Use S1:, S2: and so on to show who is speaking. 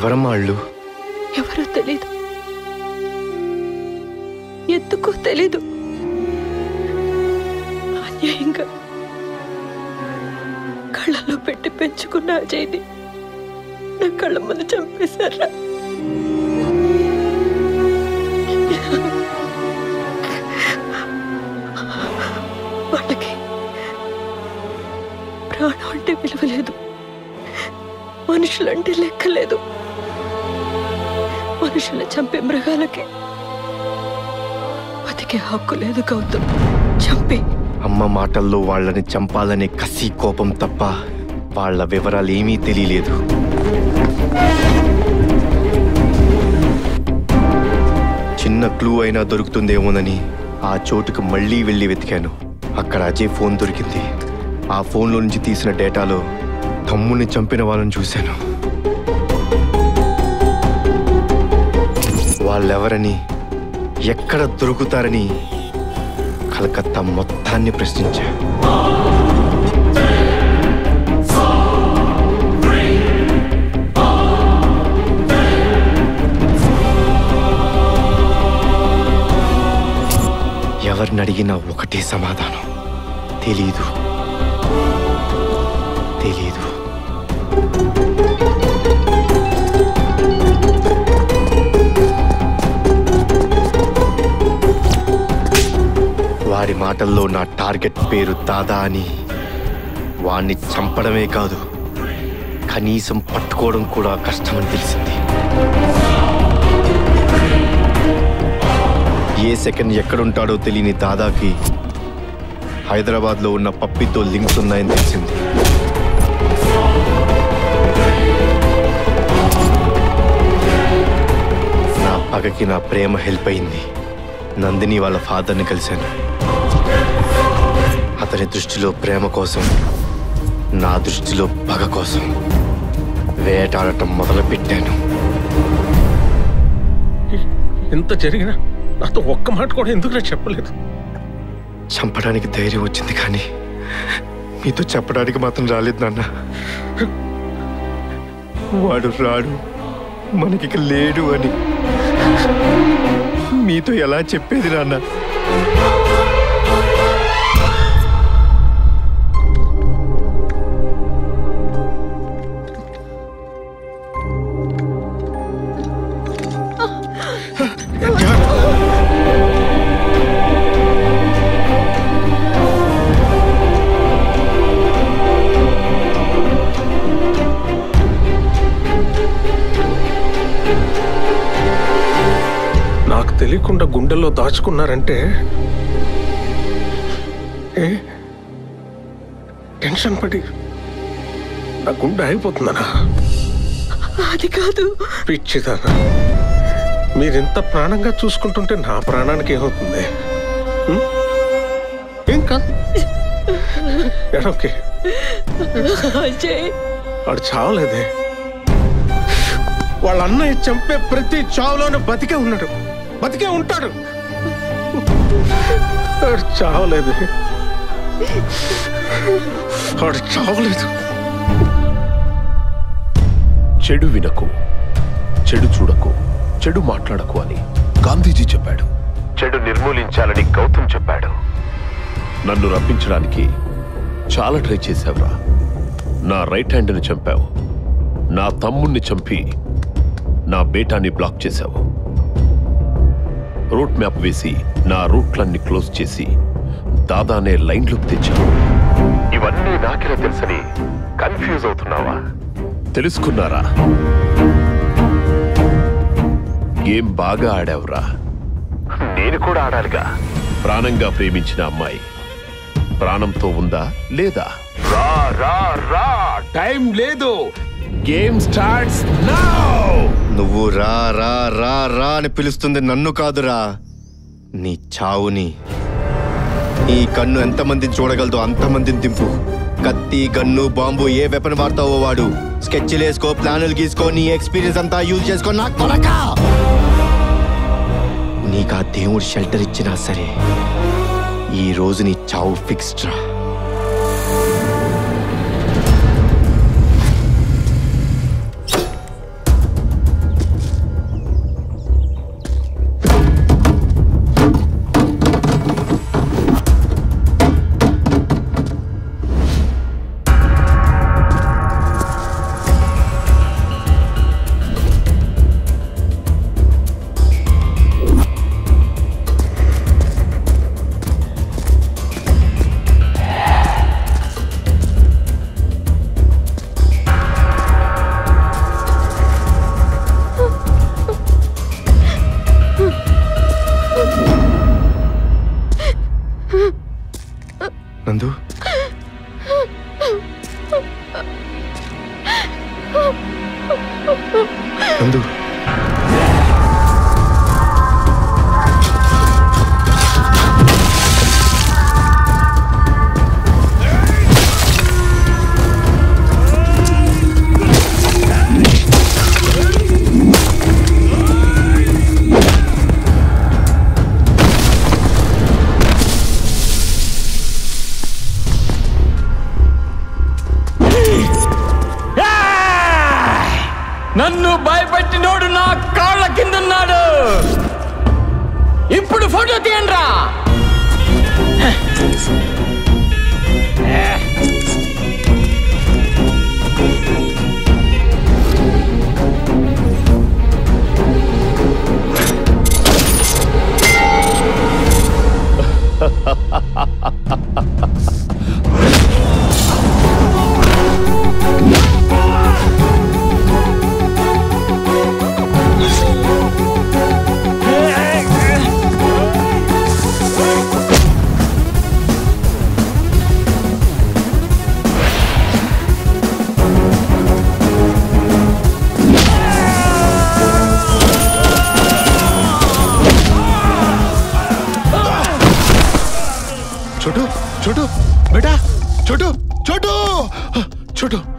S1: ఎవరమ్మా వాళ్ళు
S2: ఎవరో తెలీదు ఎందుకో తెలీదు అన్యాయంగా కళ్ళలో పెట్టి పెంచుకున్న అజయ్ని నా కళ్ళ ముందు చంపేశారా వాళ్ళకి ప్రాణం అంటే విలువ లేదు మనుషులంటే లెక్క లేదు మనుషులు చంపే మృగాలకి బతికే హక్కు లేదు గౌతమ్ చంపి
S1: అమ్మ మాటల్లో వాళ్ళని చంపాలనే కసి కోపం తప్ప వాళ్ళ వివరాలు ఏమీ తెలియలేదు చిన్న క్లూ అయినా దొరుకుతుందేమోనని ఆ చోటుకు మళ్ళీ వెళ్ళి వెతికాను అక్కడ అజయ్ ఫోన్ దొరికింది ఆ ఫోన్లో నుంచి తీసిన డేటాలో తమ్ముడిని చంపిన వాళ్ళని చూశాను వాళ్ళెవరని ఎక్కడ దొరుకుతారని కలకత్తా మొత్తాన్ని ప్రశ్నించా ఎవరిని అడిగినా ఒకటే సమాధానం తెలీదు తెలీదు వాడి మాటల్లో నా టార్గెట్ పేరు దాదా అని వాణ్ణి చంపడమే కాదు కనీసం పట్టుకోవడం కూడా కష్టమని తెలిసింది ఏ సెకండ్ ఎక్కడుంటాడో తెలియని దాదాకి హైదరాబాద్లో ఉన్న పప్పితో లింక్స్ ఉన్నాయని తెలిసింది నా పగకి నా ప్రేమ హెల్ప్ అయింది నందిని వాళ్ళ ఫాదర్ని కలిశాను అతని దృష్టిలో ప్రేమ కోసం నా దృష్టిలో పగ కోసం వేటాడటం మొదలుపెట్టాను
S3: ఇంత జరిగినా నాతో ఒక్క మాట కూడా ఎందుకు చెప్పలేదు
S1: చంపడానికి ధైర్యం వచ్చింది కానీ మీతో చెప్పడానికి మాత్రం రాలేదు నాన్న వాడు రాడు మనకిక లేడు అని మీతో ఎలా చెప్పేది నాన్న
S3: నాకు తెలియకుండా గుండెల్లో దాచుకున్నారంటే ఏ టెన్షన్ పడి నా గుండె అయిపోతుందనా
S2: అది కాదు
S3: పిచ్చిదానా మీరింత ప్రాణంగా చూసుకుంటుంటే నా ప్రాణానికి ఏమవుతుంది ఉం? ఏం కాదు ఎడోకే
S2: అజయ్
S3: వాడు చావలేదే వాళ్ళ అన్నయ్య చంపే ప్రతి చావులోనూ బతికే ఉన్నాడు బతికే ఉంటాడు వాడు చావలేదు వాడు చావలేదు
S4: చెడు వినకు చెడు చూడకు చెడు మాట్లాడకు అని గాంధీజీ చెప్పాడు చెడు నిర్మూలించాలని గౌతమ్ చెప్పాడు నన్ను రప్పించడానికి చాలా ట్రై చేశావురా నా రైట్ హ్యాండ్ని చంపావు నా తమ్ముణ్ణి చంపి నా బేటాని బ్లాక్ చేశావు రూట్ మ్యాప్ వేసి నా రూట్లన్నీ క్లోజ్ చేసి దాదానే లైన్లోకి తెచ్చావు ఇవన్నీ నాకెలా తెలుసని కన్ఫ్యూజ్ అవుతున్నావా తెలుసుకున్నారా గేమ్ బాగా ఆడావురా నేను కూడా ఆడాలిగా ప్రాణంగా ప్రేమించిన అమ్మాయి ప్రాణంతో ఉందా లేదా రా రా రా టైం లేదు గేమ్ స్టార్ట్స్ నౌ
S1: నువ్వు రా రా రా రా అని పిలుస్తుంది నన్ను కాదురా నీ చావుని ఈ కన్ను ఎంతమందిని చూడగలదో అంతమందిని దింపు కత్తి గన్ను బాంబు ఏ వెపన్ వాడతావో వాడు స్కెచ్లు వేసుకో ప్లానులు గీసుకో నీ ఎక్స్పీరియన్స్ అంతా యూజ్ చేసుకో నా కొడక నీకు ఆ దేవుడు షెల్టర్ ఇచ్చినా సరే ఈ రోజు నీ చావు ఫిక్స్డ్ రా నందు నందు
S5: నన్ను భయపెట్టినోడు నా కాళ్ళ కిందున్నాడు ఇప్పుడు ఫోటో తీయండిరా
S4: छोटू छोटू बेटा छोटू छोटू छोटू